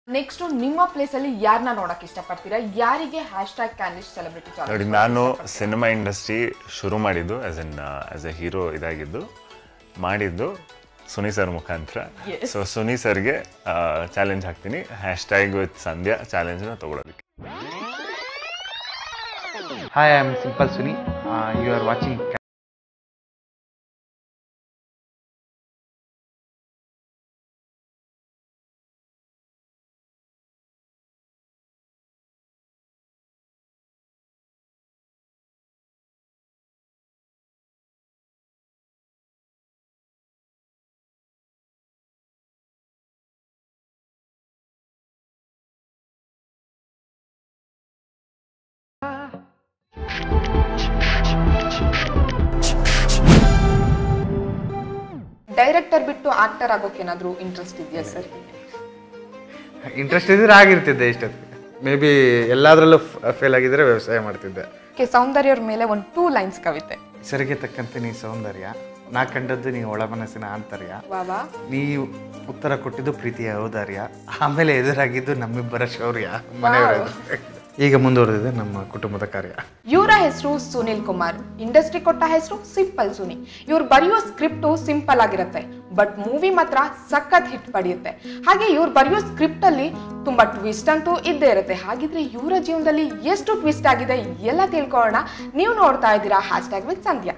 Next ನಿಮ್ಮ place ಅಲ್ಲಿ ಯಾರನ್ನ ನೋಡಕ್ ಇಷ್ಟಪಡ್ತೀರಾ ಯಾರಿಗೆ ಹ್ಯಾಶ್ ಟ್ಯಾಗ್ ಕ್ಯಾಂಡಿಸ್ ಸೆಲೆಬ್ರಿಟಿ ನೋಡಿ ನಾನು ಸಿನಿಮಾ ಇಂಡಸ್ಟ್ರಿ ಶುರು ಮಾಡಿದ್ದು as an as a hero ಇದಾಗಿದ್ದು ಮಾಡಿದ್ದು ಸುನಿ ಸರ್ ಮುಖಾಂತರ Yes. ಸೊ ಸುನಿ ಸರ್ಗೆ ಚಾಲೆಂಜ್ ಹಾಕ್ತೀನಿ ಹ್ಯಾಶ್ ಟ್ಯಾಗ್ ವಿತ್ ಸಂಧ್ಯಾ ಚಾಲೆಂಜ್ನ ತಗೊಳೋದಕ್ಕೆ Hi, I'm Simple Suni. Uh, you are watching. Director ಬಿಟ್ಟು ಆಕ್ಟರ್ ಆಗೋಕೆ ಏನಾದ್ರು ಇಂಟ್ರೆಸ್ಟ್ ಇದೆಯಾ ಸರ್ ಇಂಟ್ರೆಸ್ಟ್ ಇದ್ರೆ ಆಗಿರ್ತಿದ್ದೆ ಇಷ್ಟೊತ್ತಿಗೆ ಮೇ ಬಿ ಎಲ್ಲದರಲ್ಲೂ ಫೇಲ್ ಆಗಿದ್ರೆ ವ್ಯವಸಾಯ ಮಾಡ್ತಿದ್ದೆ ಕೆ ಸೌಂದರ್ಯ ಅವ್ರ ಮೇಲೆ ಒಂದು ಟೂ ಲೈನ್ಸ್ ಕವಿತೆ ಸರಿಗೆ ತಕ್ಕಂತೆ ನೀ ಸೌಂದರ್ಯ ನಾ ಕಂಡದ್ದು ನೀ ಒಳ ಮನಸ್ಸಿನ ಆಂತರ್ಯ ವಾವಾ ನೀವು ಉತ್ತರ ಕೊಟ್ಟಿದ್ದು ಪ್ರೀತಿಯ ಔದಾರ್ಯ ಆಮೇಲೆ ಎದುರಾಗಿದ್ದು ನಮ್ಮಿಬ್ಬರ ಶೌರ್ಯ ಮನೆಯವರ ಈಗ ಮುಂದುವರೆದಿದೆ ನಮ್ಮ ಕುಟುಂಬದ ಕಾರ್ಯ ಇವರ ಹೆಸರು ಸುನಿಲ್ ಕುಮಾರ್ ಇಂಡಸ್ಟ್ರಿ ಕೊಟ್ಟ ಹೆಸರು ಸಿಂಪಲ್ ಸುನಿ ಇವ್ರು ಬರೆಯೋ ಸ್ಕ್ರಿಪ್ಟ್ ಸಿಂಪಲ್ ಆಗಿರುತ್ತೆ ಬಟ್ ಮೂವಿ ಮಾತ್ರ ಸಖತ್ ಹಿಟ್ ಪಡೆಯುತ್ತೆ ಹಾಗೆ ಇವ್ರು ಬರೆಯೋ ಸ್ಕ್ರಿಪ್ಟ್ ಅಲ್ಲಿ ತುಂಬಾ ಟ್ವಿಸ್ಟ್ ಅಂತೂ ಇದ್ದೇ ಇರುತ್ತೆ ಹಾಗಿದ್ರೆ ಇವರ ಜೀವನದಲ್ಲಿ ಎಷ್ಟು ಟ್ವಿಸ್ಟ್ ಆಗಿದೆ ಎಲ್ಲ ತಿಳ್ಕೊಳ್ಳೋಣ ನೀವು ನೋಡ್ತಾ ಇದ್ದೀರಾ hashtag with Sandhya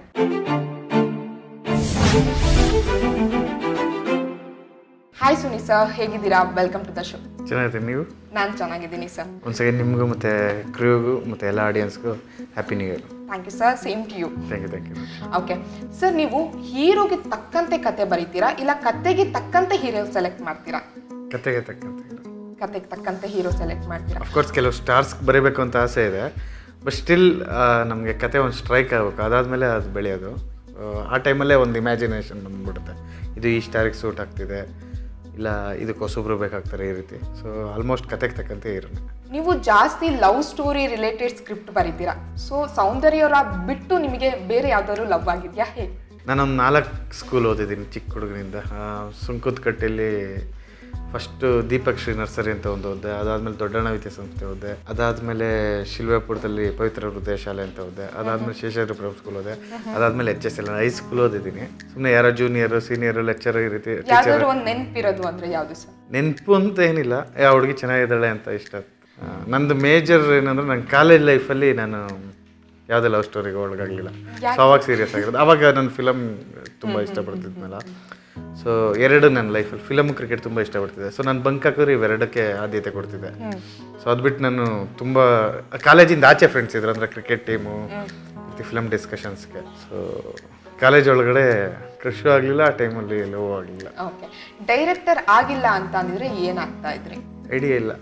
hi Suni sir ಹೇಗಿದ್ದೀರಾ ವೆಲ್ಕಮ್ ಟು ದ ಶೋ ಚೆನ್ನಾಗಿರ್ತೀನಿ ನೀವು ನಾನು ಚೆನ್ನಾಗಿದ್ದೀನಿ ಸರ್ ಒಂದು ಸೆಕೆಂಡ್ ನಿಮಗೂ ಮತ್ತು ಕ್ರೂಗೂ ಮತ್ತು ಎಲ್ಲ ಆಡಿಯನ್ಸ್ಗೂ happy new year thank you sir same to you thank you thank you okay sir ನೀವು ಹೀರೋಗೆ ತಕ್ಕಂತೆ ಕತೆ ಬರೀತೀರಾ ಇಲ್ಲ ಕತೆಗೆ ತಕ್ಕಂತೆ ಹೀರೋ ಸೆಲೆಕ್ಟ್ ಮಾಡ್ತೀರಾ ಕತೆಗೆ ತಕ್ಕಂತೆ ಕತೆಗೆ ತಕ್ಕಂತೆ ಹೀರೋ ಸೆಲೆಕ್ಟ್ ಮಾಡ್ತೀರಾ ಅಫ್ಕೋರ್ಸ್ ಕೆಲವು ಸ್ಟಾರ್ಸ್ ಬರೀಬೇಕು ಅಂತ ಆಸೆ ಇದೆ ಬಟ್ ಸ್ಟಿಲ್ ನಮಗೆ ಕತೆ ಒಂದು ಸ್ಟ್ರೈಕ್ ಆಗಬೇಕು ಅದಾದಮೇಲೆ ಅದು ಬೆಳೆಯೋದು ಆ, ಆ ಟೈಮಲ್ಲೇ ಒಂದು ಇಮ್ಯಾಜಿನೇಷನ್ ಬಂದ್ಬಿಡುತ್ತೆ ಇದು ಈ ಸ್ಟಾರಿಗೆ ಸೂಟ್ ಆಗ್ತಿದೆ ಇಲ್ಲ ಇದಕ್ಕೆ ಹೊಸೊಬ್ರು ಬೇಕಾಗ್ತಾರೆ ಈ ರೀತಿ ಸೊ ಆಲ್ಮೋಸ್ಟ್ ಕತೆಗೆ ತಕ್ಕಂತೆ ಇರೋಣ ನೀವು ಜಾಸ್ತಿ ಲವ್ ಸ್ಟೋರಿ ರಿಲೇಟೆಡ್ ಸ್ಕ್ರಿಪ್ಟ್ ಬರೀತೀರಾ ಸೊ ಸೌಂದರ್ಯವರ ಬಿಟ್ಟು ನಿಮಗೆ ಬೇರೆ ಯಾವ್ದಾದ್ರು ಲವ್ ಆಗಿದೆಯಾ ಹೇಗೆ ನಾನೊಂದು ನಾಲ್ಕು ಸ್ಕೂಲ್ ಓದಿದ್ದೀನಿ ಚಿಕ್ಕ ಹುಡುಗನಿಂದ ಸುಂಕುತ್ಕಟ್ಟೆಯಲ್ಲಿ ಫಸ್ಟು ದೀಪಕ್ ಶ್ರೀ ನರ್ಸರಿ ಅಂತ ಒಂದು ಓದಿದೆ ಅದಾದಮೇಲೆ ದೊಡ್ಡಣ್ಣ ವಿದ್ಯಾಸಂಸ್ಥೆ ಓದಿದೆ ಅದಾದಮೇಲೆ ಶಿಲ್ವಾಪುರದಲ್ಲಿ ಪವಿತ್ರ ಹೃದಯ ಶಾಲೆ ಅಂತ ಓದಿದೆ ಅದಾದಮೇಲೆ ಶೇಷಾದ್ರಿ ಪ್ರಭು ಸ್ಕೂಲ್ ಓದಿದೆ ಅದಾದಮೇಲೆ H S L high school ಓದಿದ್ದೀನಿ ಸುಮ್ಮನೆ ಯಾರೋ ಜೂನಿಯರು ಸೀನಿಯರು ಲೆಕ್ಚರ್ ಈ ರೀತಿ ಟೀಚರ್ ಯಾವ್ದಾದ್ರು ಒಂದು ನೆನಪಿರೋದು ಅಂದ್ರೆ ಯಾವ್ದು ಸರ್ ನೆನಪು ಅಂತ ಏನಿಲ್ಲ ಯಾವ ಹುಡುಗಿ ಚೆನ್ನಾಗಿದ್ದಾಳೆ ಅಂತ ಇಷ್ಟ ಆ, ನಂದು ಮೇಜರ್ ಏನಂದ್ರೆ ನನ್ನ ಕಾಲೇಜ್ ಲೈಫಲ್ಲಿ ನಾನು ಯಾವುದೇ ಲವ್ ಸ್ಟೋರಿಗೆ ಒಳಗಾಗಲಿಲ್ಲ ಸೊ ಅವಾಗ ಸೀರಿಯಸ್ ಆಗಿರೋದು ಅವಾಗ ನನ್ನ ಫಿಲಮ್ ತುಂಬ ಇಷ್ಟಪಡ್ತಿದ್ನಲ್ಲ ಸೊ ಎರಡು ನನ್ನ ಲೈಫಲ್ಲಿ ಫಿಲಮ್ ಕ್ರಿಕೆಟ್ ತುಂಬ ಇಷ್ಟಪಡ್ತಿದ್ದೆ ಸೊ ನಾನು ಬಂಕ್ ಹಾಕಿದ್ರೆ ಇವೆರಡಕ್ಕೆ ಆದ್ಯತೆ ಕೊಡ್ತಿದ್ದೆ ಸೊ ಅದು ಬಿಟ್ಟು ನಾನು ತುಂಬ ಕಾಲೇಜಿಂದ ಆಚೆ ಫ್ರೆಂಡ್ಸ್ ಇದ್ರು ಅಂದರೆ ಕ್ರಿಕೆಟ್ ಟೀಮು ಮತ್ತು ಫಿಲಮ್ ಡಿಸ್ಕಷನ್ಸ್ಗೆ ಸೊ ಕಾಲೇಜ್ ಒಳಗಡೆ ಕ್ರಶು ಆಗಲಿಲ್ಲ ಆ ಟೈಮಲ್ಲಿ ಲವ್ ಆಗಲಿಲ್ಲ ಓಕೆ ಡೈರೆಕ್ಟರ್ ಆಗಿಲ್ಲ ಅಂತ ಅಂದಿದ್ರೆ ಏನಾಗ್ತಾ ಇದ್ರಿ ಐಡಿಯಾ ಇಲ್ಲ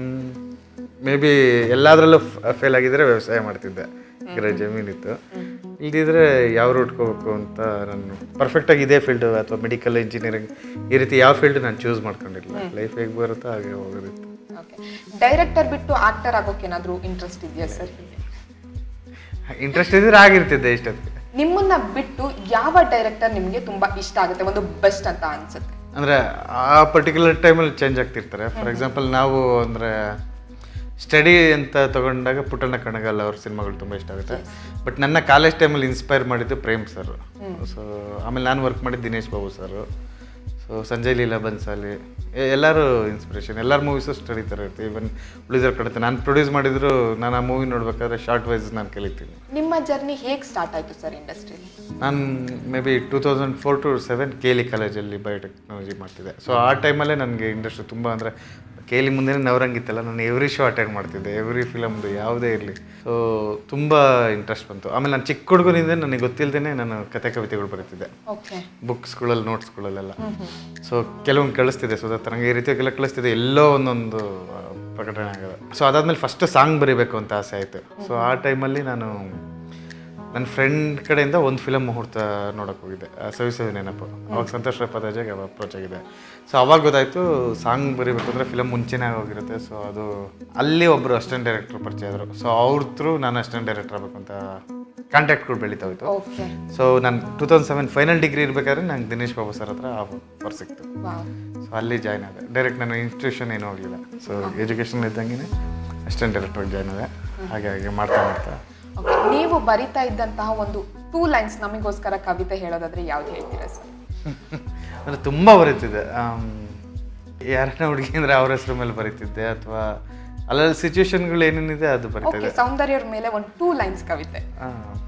ಮೇ ಬಿ ಎಲ್ಲದರಲ್ಲೂ ಫೇಲ್ ಆಗಿದ್ರೆ ವ್ಯವಸಾಯ ಮಾಡ್ತಿದ್ದೆ ಈಗ ಜಮೀನಿತ್ತು ಇಲ್ದಿದ್ರೆ ಯಾವ ರೂಟ್ ಹೋಗ್ಬೇಕು ಅಂತ ನಾನು ಪರ್ಫೆಕ್ಟಾಗಿ ಇದೇ ಫೀಲ್ಡ್ ಅಥವಾ ಮೆಡಿಕಲ್ ಇಂಜಿನಿಯರಿಂಗ್ ಈ ರೀತಿ ಯಾವ ಫೀಲ್ಡ್ ನಾನು ಚೂಸ್ ಮಾಡ್ಕೊಂಡಿಲ್ಲ ಲೈಫ್ ಹೇಗೆ ಬರುತ್ತೋ ಹಾಗೆ ಹೋಗೋದಿತ್ತು ಓಕೆ ಡೈರೆಕ್ಟರ್ ಬಿಟ್ಟು ಆಕ್ಟರ್ ಆಗೋಕೆ ಏನಾದ್ರು ಇಂಟ್ರೆಸ್ಟ್ ಇದೆಯಾ ಸರ್ ಇಂಟ್ರೆಸ್ಟ್ ಇದ್ರೆ ಆಗಿರ್ತಿದ್ದೆ ಇಷ್ಟೊತ್ತಿಗೆ ನಿಮ್ಮನ್ನ ಬಿಟ್ಟು ಯಾವ ಡೈರೆಕ್ಟರ್ ನಿಮಗೆ ತುಂಬಾ ಇಷ್ಟ ಆಗುತ್ತೆ ಒಂದು ಬೆಸ್ಟ್ ಅಂತ ಅನ್ಸುತ್ತೆ ಅಂದರೆ ಆ ಪರ್ಟಿಕ್ಯುಲರ್ ಟೈಮಲ್ಲಿ ಚೇಂಜ್ ಆಗ್ತಿರ್ತಾರೆ ಫಾರ್ ಎಕ್ಸಾಂಪಲ್ ನಾವು ಅಂದರೆ ಸ್ಟಡಿ ಅಂತ ತಗೊಂಡಾಗ ಪುಟ್ಟಣ್ಣ ಕಣಗಾಲ್ ಅವ್ರ ಸಿನಿಮಾಗಳು ತುಂಬ ಇಷ್ಟ ಆಗುತ್ತೆ ಬಟ್ ನನ್ನ ಕಾಲೇಜ್ ಟೈಮಲ್ಲಿ ಇನ್ಸ್ಪೈರ್ ಮಾಡಿದ್ದು ಪ್ರೇಮ್ ಸರ್ ಸೊ ಆಮೇಲೆ ನಾನು ವರ್ಕ್ ಮಾಡಿದ್ದು ದಿನೇಶ್ ಬಾಬು ಸರ್ ಸೊ ಸಂಜಯ್ ಲೀಲಾ ಬನ್ಸಾಲಿ ಎ- ಎಲ್ಲರೂ ಇನ್ಸ್ಪಿರೇಷನ್ ಎಲ್ಲರ ಮೂವೀಸು ಸ್ಟಡಿ ಥರ ಇರುತ್ತೆ ಈವನ್ ಉಳಿದವ್ರ ಕಡೆ ನಾನು ಪ್ರೊಡ್ಯೂಸ್ ಮಾಡಿದ್ರು ನಾನು ಆ ಮೂವಿ ನೋಡ್ಬೇಕಾದ್ರೆ ಶಾರ್ಟ್ ವೈಸ್ ನಾನು ಕಲಿತೀನಿ ನಿಮ್ಮ ಜರ್ನಿ ಹೇಗೆ ಸ್ಟಾರ್ಟ್ ಆಯ್ತು ಸರ್ ಇಂಡಸ್ಟ್ರಿಲಿ ನಾನು may be two thousand four to seven ಕೇಲಿ ಕಾಲೇಜಲ್ಲಿ ಬಯೋಟೆಕ್ನಾಲಜಿ ಮಾಡ್ತಿದ್ದೆ ಸೊ ಆ ಟೈಮಲ್ಲೇ ನನಗೆ ಇಂಡಸ್ಟ್ರಿ ತುಂಬ ಅಂದರೆ ಕೇಲಿ ಮುಂದೆ ನವರಂಗಿತ್ತಲ್ಲ ನಾನು ಎವ್ರಿ ಶೋ ಅಟೆಂಡ್ ಮಾಡ್ತಿದ್ದೆ ಎವ್ರಿ ಫಿಲಮ್ದು ಯಾವುದೇ ಇರಲಿ ಸೊ ತುಂಬ ಇಂಟ್ರೆಸ್ಟ್ ಬಂತು ಆಮೇಲೆ ನಾನು ಚಿಕ್ಕ ಹುಡುಗನಿಂದ ನನಗೆ ಗೊತ್ತಿಲ್ಲದೇ ನಾನು ಕತೆ ಕವಿತೆಗಳು ಬರೀತಿದ್ದೆ ಓಕೆ ಬುಕ್ಸ್ಗಳಲ್ಲಿ ನೋಟ್ಸ್ಗಳಲ್ಲೆಲ್ಲ ಸೊ ಕೆಲವೊಂದು ಕಳಿಸ್ತಿದ್ದೆ ಸೊ ನನಗೆ ಈ ರೀತಿಯಾಗೆಲ್ಲ ಕಳಿಸ್ತಿದ್ದೆ ಎಲ್ಲೋ ಒಂದೊಂದು ಆ, ಪ್ರಕಟಣೆ ಆಗೋದು ಸೊ ಅದಾದಮೇಲೆ ಫಸ್ಟ್ ಸಾಂಗ್ ಬರೀಬೇಕು ಅಂತ ಆಸೆ ಆಯಿತು ಸೊ ಆ ಟೈಮಲ್ಲಿ ನಾನು ನನ್ನ ಫ್ರೆಂಡ್ ಕಡೆಯಿಂದ ಒಂದು ಫಿಲಮ್ ಮುಹೂರ್ತ ನೋಡೋಕೆ ಹೋಗಿದ್ದೆ ಆ, ಸವಿ ಸವಿ ನೆನಪು ಅವಾಗ ಸಂತೋಷ್ ಪದಾಜಾಗೆ ಅಪ್ರೋಚ್ ಆಗಿದೆ ಸೊ ಅವಾಗ ಗೊತ್ತಾಯಿತು ಸಾಂಗ್ ಬರೀಬೇಕು ಅಂದರೆ ಫಿಲಮ್ ಮುಂಚೆನೇ ಹೋಗಿರುತ್ತೆ ಸೊ ಅದು ಅಲ್ಲಿ ಒಬ್ಬರು ಅಸಿಸ್ಟೆಂಟ್ ಡೈರೆಕ್ಟರ್ ಪರಿಚಯ ಆದರು ಸೊ ಅವ್ರ ಥ್ರೂ ನಾನು ಅಸಿಸ್ಟೆಂಟ್ ಡೈರೆಕ್ಟರ್ ಆಗಬೇಕು ಅಂತ ಕಾಂಟ್ಯಾಕ್ಟ್ಗಳು ಬೆಳೀತಾ ಹೋಯ್ತು ಓಕೆ ಸೊ ನಾನು two thousand seven final degree ಇರ್ಬೇಕಾದ್ರೆ ನಂಗೆ ದಿನೇಶ್ ಬಾಬು ಸರ್ ಹತ್ರ ಆಫರ್ ಸಿಕ್ತು ವಾವ್ ಸೊ ಅಲ್ಲಿ ಜಾಯ್ನ್ ಆದೆ ಡೈರೆಕ್ಟ್ ನಾನು ಇನ್ಸ್ಟಿಟ್ಯೂಷನ್ ಏನೂ ಹೋಗಲಿಲ್ಲ ಸೊ ಎಜುಕೇಷನ್ ಇದ್ದಂಗೆ ಅಸಿಸ್ಟೆಂಟ್ ಡೈರೆಕ್ಟರ್ ಜಾಯ್ನ್ ಆದೆ ಹಾಗೆ ಹಾಗೆ ಮಾಡ್ತಾ ಮಾಡ್ತಾ ಓಕೆ ನೀವು ಬರಿತಾ ಇದ್ದಂತಹ ಒಂದು ಟೂ ಲೈನ್ಸ್ ನಮಗೋಸ್ಕರ ಕವಿತೆ ಹೇಳೋದಾದ್ರೆ ಯಾವ್ದು ಹೇಳ್ತೀರಾ ಸರ್ ಅಂದರೆ ತುಂಬ ಬರೀತಿದ್ದೆ ಆಮ್, ಯಾರನ್ನ ಹುಡುಗಿ ಅಂದರೆ ಅವ್ರ ಹೆಸರು ಮೇಲೆ ಬರೀತಿದ್ದೆ ಅಥವಾ ಅಲ್ಲಲ್ಲಿ ಸಿಚುವೇಶನ್ಗಳು ಏನೇನಿದೆ ಅದು ಓಕೆ ಬರೀತಿದ್ದೆ ಸೌಂದರ್ಯರ ಮೇಲೆ ಒಂದು ಟೂ ಲೈನ್ಸ್ ಕವಿತೆ ಆ.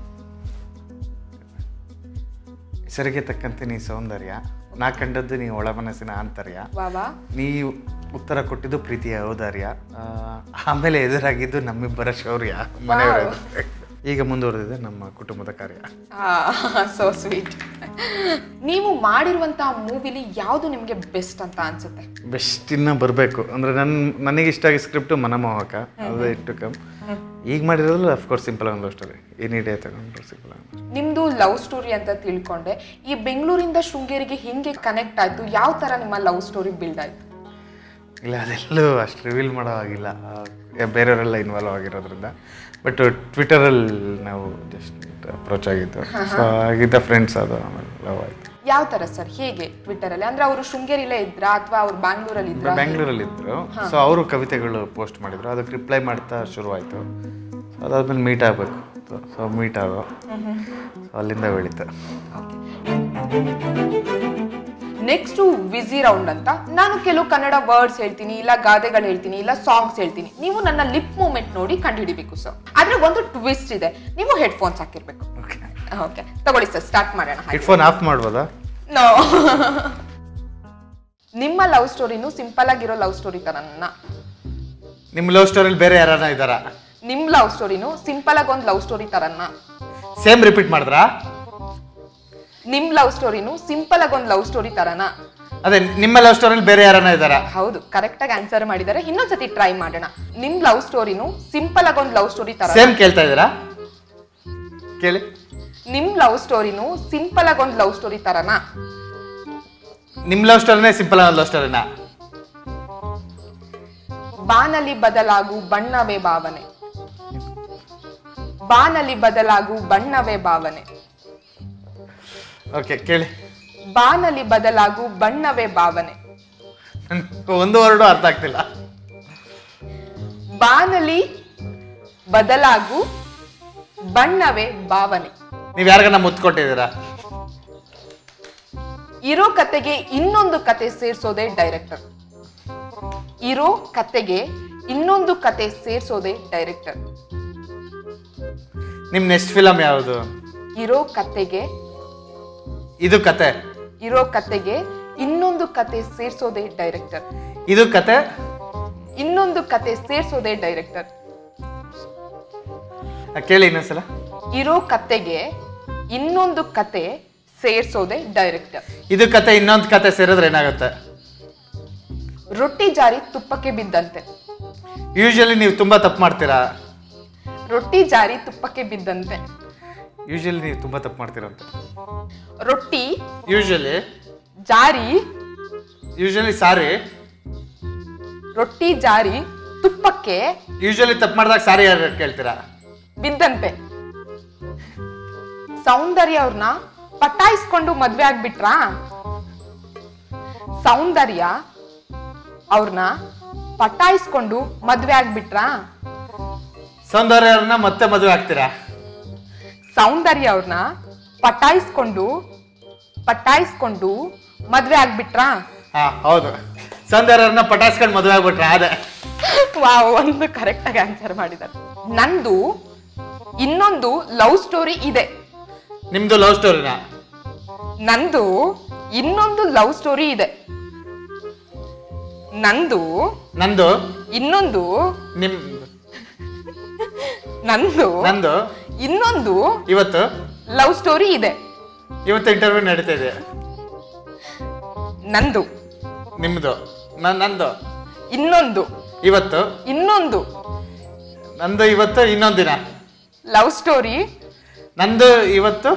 ಹೆಸರಿಗೆ ತಕ್ಕಂತೆ ನೀ ಸೌಂದರ್ಯ ನಾ ಕಂಡದ್ದು ನೀ ಒಳ ಮನಸ್ಸಿನ ಆಂತರ್ಯ ವಾವಾ ನೀ ಉತ್ತರ ಕೊಟ್ಟಿದ್ದು ಪ್ರೀತಿಯ ಔದಾರ್ಯ ಆ, ಆಮೇಲೆ ಎದುರಾಗಿದ್ದು ನಮ್ಮಿಬ್ಬರ ಶೌರ್ಯ ಮನೆಯವರ ಈಗ ಮುಂದುವರೆದಿದೆ ನಮ್ಮ ಕುಟುಂಬದ ಕಾರ್ಯ ಸೋ ಸ್ವೀಟ್ ನೀವು ಮಾಡಿರುವಂತಹ ಮೂವಿಲಿ ಯಾವುದು ನಿಮಗೆ ಬೆಸ್ಟ್ ಅಂತ ಅನ್ಸುತ್ತೆ ಬೆಸ್ಟ್ ಇನ್ನ ಬರಬೇಕು ಅಂದರೆ ನನ್ನ ನನಗೆ ಇಷ್ಟ ಆಗಿ ಸ್ಕ್ರಿಪ್ಟು ಮನಮೋಹಕ ಅದು ಇಟ್ಟು ಕಮ್ ಈಗ ಮಾಡಿರೋದು ಅಫ್ಕೋರ್ಸ್ ಸಿಂಪಲ್ ಒಂದು ಸ್ಟೋರಿ ಏನಿ ಡೇ ತಗೊಂಡ್ರು ಸಿಂಪಲ್ ನಿಮ್ದು ಲವ್ ಸ್ಟೋರಿ ಅಂತ ತಿಳ್ಕೊಂಡೆ ಈ ಬೆಂಗಳೂರಿಂದ ಶೃಂಗೇರಿಗೆ ಹಿಂಗೆ ಕನೆಕ್ಟ್ ಆಯ್ತು ಯಾವ ತರ ನಿಮ್ಮ ಲವ್ ಸ್ಟೋರಿ ಬಿಲ್ಡ್ ಆಯ್ತು ಇಲ್ಲ ಅದೆಲ್ಲೂ ಅಷ್ಟು ರಿವೀಲ್ ಮಾಡೋ ಆಗಿಲ್ಲ ಆ, ಬೇರೆಯವರೆಲ್ಲ ಇನ್ವಾಲ್ವ್ ಆಗಿರೋದ್ರಿಂದ ಬಟ್ ಟ್ವಿಟರಲ್ಲಿ ನಾವು ಜಸ್ಟ್ ಅಪ್ರೋಚ್ ಆಗಿದ್ದು ಸೊ ಆಗಿದ್ದ ಫ್ರೆಂಡ್ಸ್ ಅದು ಆಮೇಲೆ ಲವ್ ಆಯಿತು ಯಾವ ತರ ಸರ್ ಹೇಗೆ ಟ್ವಿಟರ್ ಅಲ್ಲಿ ಅಂದ್ರೆ ಅವರು ಶೃಂಗೇರಿಲೇ ಇದ್ರಾ ಅಥವಾ ಅವ್ರು ಬ್ಯಾಂಗ್ಳೂರಲ್ಲಿ ಇದ್ರಾ ಬ್ಯಾಂಗ್ಳೂರಲ್ಲಿ ಇದ್ರು ಸೊ ಅವರು ಕವಿತೆಗಳು ಪೋಸ್ಟ್ ಮಾಡಿದ್ರು ಅದಕ್ಕೆ ರಿಪ್ಲೈ ಮಾಡ್ತಾ ಶುರುವಾಯಿತು ಸೊ ಅದಾದ್ಮೇಲೆ ಮೀಟ್ ಆಗಬೇಕು ಸೊ ಮೀಟ್ ಆಗೋ ಸೊ ಅಲ್ಲಿಂದ ಬೆಳೀತು ನೆಕ್ಸ್ಟ್ ವಿಸಿ ರೌಂಡ್ ಅಂತ ನಾನು ಕೆಲವು ಕನ್ನಡ ವರ್ಡ್ಸ್ ಹೇಳ್ತೀನಿ ಇಲ್ಲ ಗಾದೆಗಳು ಹೇಳ್ತೀನಿ ಇಲ್ಲ ಸಾಂಗ್ಸ್ ಹೇಳ್ತೀನಿ ನೀವು ನನ್ನ ಲಿಪ್ ಮೂಮೆಂಟ್ ನೋಡಿ ಕಂಡುಹಿಡಿಬೇಕು ಸರ್ ಆದ್ರೆ ಒಂದು ಟ್ವಿಸ್ಟ್ ಇದೆ ನೀವು ಹೆಡ್ಫೋನ್ಸ್ ಹಾಕಿರ್ಬೇಕು ಓಕೆ ಓಕೆ ತಗೊಳ್ಳಿ ಸರ್ ಸ್ಟಾರ್ಟ್ ಮಾಡೋಣ ಹೆಡ್ಫೋನ್ ಆಫ್ ಮಾಡ್ಬೋದಾ ನೋ ನಿಮ್ಮ ಲವ್ ಸ್ಟೋರಿನು ಸಿಂಪಲ್ ಆಗಿರೋ ಲವ್ ಸ್ಟೋರಿ ತರನ ನಿಮ್ಮ ಲವ್ ಸ್ಟೋರಿಲಿ ಬೇರೆ ಯಾರನ್ನ ಇದ್ದಾರಾ ನಿಮ್ ಲವ್ ಸ್ಟೋರಿನು ಸಿಂಪಲ್ ಆಗಿ ಒಂದು ಲವ್ ಸ್ಟೋರಿ ತರನ ಸೇಮ್ ರಿಪೀಟ್ ಮಾಡಿದ್ರಾ ನಿಮ್ ಲವ್ ಸ್ಟೋರಿನು ಸಿಂಪಲ್ ಆಗಿ ಒಂದು ಲವ್ ಸ್ಟೋರಿ ತರನ ಅದೇ ನಿಮ್ಮ ಲವ್ ಸ್ಟೋರಿಲಿ ಬೇರೆ ಯಾರನ್ನ ಇದ್ದಾರಾ ಹೌದು ಕರೆಕ್ಟ್ ಆಗಿ ಆನ್ಸರ್ ಮಾಡಿದ್ದಾರೆ ಇನ್ನೊಂದ್ಸತಿ ಟ್ರೈ ಮಾಡೋಣ ನಿಮ್ ಲವ್ ಸ್ಟೋರಿನು ಸಿಂಪಲ್ ಆಗಿ ಒಂದು ಲವ್ ಸ್ಟೋರಿ ತರ ಸೇಮ್ ಕೇಳ್ತಾ ಇದ್ದೀರಾ ಕೇಳಿ ನಿಮ್ ಲವ್ ಸ್ಟೋರಿನು ಸಿಂಪಲ್ ಆಗಿ ಒಂದು ಲವ್ ಸ್ಟೋರಿ ತರನ ನಿಮ್ಮ ಲವ್ ಸ್ಟೋರಿನೇ ಸಿಂಪಲ್ ಆದ ಲವ್ ಸ್ಟೋರಿನಾ ಬಾನಲ್ಲಿ ಬದಲಾಗು ಬಣ್ಣವೇ ಭಾವನೆ ಬಾನಲ್ಲಿ ಬದಲಾಗು ಬಣ್ಣವೇ ಭಾವನೆ ಓಕೆ ಕೇಳಿ ಬಾನಲ್ಲಿ ಬದಲಾಗು ಬಣ್ಣವೇ ಭಾವನೆ ನನ್ಗೆ ಒಂದು ವರ್ಡು ಅರ್ಥ ಆಗ್ತಿಲ್ಲ ಬಾನಲಿ ಬದಲಾಗು ಬಣ್ಣವೇ ಭಾವನೆ ನೀವು ಯಾರಿಗನ್ನ ಮುತ್ತು ಕೊಟ್ಟಿದ್ದೀರಾ ಇರೋ ಕತೆಗೆ ಇನ್ನೊಂದು ಕತೆ ಸೇರ್ಸೋದೇ ಡೈರೆಕ್ಟರ್ ಇರೋ ಕತೆಗೆ ಇನ್ನೊಂದು ಕತೆ ಸೇರ್ಸೋದೇ ಡೈರೆಕ್ಟರ್ ನಿಮ್ಮ ನೆಕ್ಸ್ಟ್ ಫಿಲಮ್ ಯಾವುದು ಇರೋ ಕತೆಗೆ ಇದು ಕತೆ ಇರೋ ಕತೆಗೆ ಇನ್ನೊಂದು ಕತೆ ಸೇರ್ಸೋದೇ ಡೈರೆಕ್ಟರ್ ಇದು ಕತೆ ಇನ್ನೊಂದು ಕತೆ ಸೇರ್ಸೋದೇ ಡೈರೆಕ್ಟರ್ ಆ, ಕೇಳಿ ಇನ್ನೊಂದ್ಸಲ ಇರೋ ಕತೆಗೆ ಇನ್ನೊಂದು ಕತೆ ಸೇರ್ಸೋದೇ ಡೈರೆಕ್ಟರ್ ಇದು ಕತೆ ಇನ್ನೊಂದು ಕತೆ ಸೇರಿದ್ರೆ ಏನಾಗುತ್ತೆ ರೊಟ್ಟಿ ಜಾರಿ ತುಪ್ಪಕ್ಕೆ ಬಿದ್ದಂತೆ ಯೂಶಲಿ ನೀವು ತುಂಬಾ ತಪ್ಪು ಮಾಡ್ತೀರಾ ರೊಟ್ಟಿ ಜಾರಿ ತುಪ್ಪಕ್ಕೆ ಬಿದ್ದಂತೆ ಯೂಶಲಿ ನೀವು ತುಂಬಾ ತಪ್ಪು ಮಾಡ್ತೀರಂತ ರೊಟ್ಟಿ ಯೂಶಲಿ ಜಾರಿ ಯೂಶಲಿ ಸಾರಿ ರೊಟ್ಟಿ ಜಾರಿ ತುಪ್ಪಕ್ಕೆ ಯೂಶಲಿ ತಪ್ಪು ಮಾಡಿದಾಗ ಸಾರಿ ಯಾರು ಕೇಳ್ತೀರಾ ಬಿದ್ದಂತೆ ಸೌಂದರ್ಯ ಅವ್ರನ್ನ ಪಟಾಯಿಸ್ಕೊಂಡು ಮದ್ವೆ ಆಗ್ಬಿಟ್ರಾ ಸೌಂದರ್ಯ ಅವ್ರನ್ನ ಪಟಾಯಿಸ್ಕೊಂಡು ಮದ್ವೆ ಆಗ್ಬಿಟ್ರಾ ಸೌಂದರ್ಯವ್ರನ್ನ ಮತ್ತೆ ಮದುವೆ ಆಗ್ತೀರಾ ಸೌಂದರ್ಯ ಅವ್ರನ್ನ ಪಟಾಯಿಸ್ಕೊಂಡು ಪಟಾಯಿಸ್ಕೊಂಡು ಮದ್ವೆ ಆಗ್ಬಿಟ್ರಾ ಹಾ ಹೌದು ಸೌಂದರ್ಯವ್ರನ್ನ ಪಟಾಯಿಸ್ಕೊಂಡು ಮದುವೆ ಆಗ್ಬಿಟ್ರಾ ಅದೇ ವಾವ್ ಒಂದು ಕರೆಕ್ಟ್ ಆಗಿ ಆನ್ಸರ್ ಮಾಡಿದ್ದಾರೆ ನಂದು ಇನ್ನೊಂದು ಲವ್ ಸ್ಟೋರಿ ಇದೆ ನಿಮ್ದು ಲವ್ ಸ್ಟೋರಿನ ನಂದು ಇನ್ನೊಂದು ಲವ್ ಸ್ಟೋರಿ ಇದೆ ನಂದು ನಂದು ಇನ್ನೊಂದು ನಿಮ್ ನಂದು ನಂದು ಇನ್ನೊಂದು ಇವತ್ತು ಲವ್ ಸ್ಟೋರಿ ಇದೆ ಇವತ್ತು ಇಂಟರ್ವ್ಯೂ ನಡೀತಾ ಇದೆ ನಂದು ನಿಮ್ದು ನನ್ ನಂದು ಇನ್ನೊಂದು ಇವತ್ತು ಇನ್ನೊಂದು ನಂದು ಇವತ್ತು ಇನ್ನೊಂದು ದಿನ ಲವ್ ಸ್ಟೋರಿ ನಂದು ಇವತ್ತು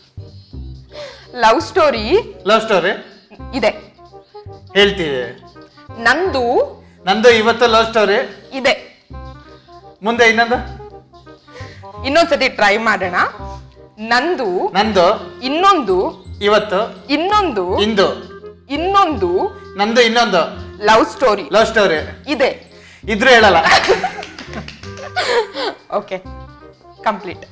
ಲವ್ ಸ್ಟೋರಿ ಲವ್ ಸ್ಟೋರಿ ಇದೆ ಹೇಳ್ತೀವಿ ನಂದು ನಂದು ಇವತ್ತು ಲವ್ ಸ್ಟೋರಿ ಇದೆ ಮುಂದೆ ಇನ್ನೊಂದು ಇನ್ನೊಂದ್ಸತಿ ಟ್ರೈ ಮಾಡೋಣ ನಂದು ನಂದು ಇನ್ನೊಂದು ಇವತ್ತು ಇನ್ನೊಂದು ಇಂದು ಇನ್ನೊಂದು ನಂದು ಇನ್ನೊಂದು ಲವ್ ಸ್ಟೋರಿ ಲವ್ ಸ್ಟೋರಿ ಇದೆ ಇದ್ರು ಹೇಳಲ್ಲ okay complete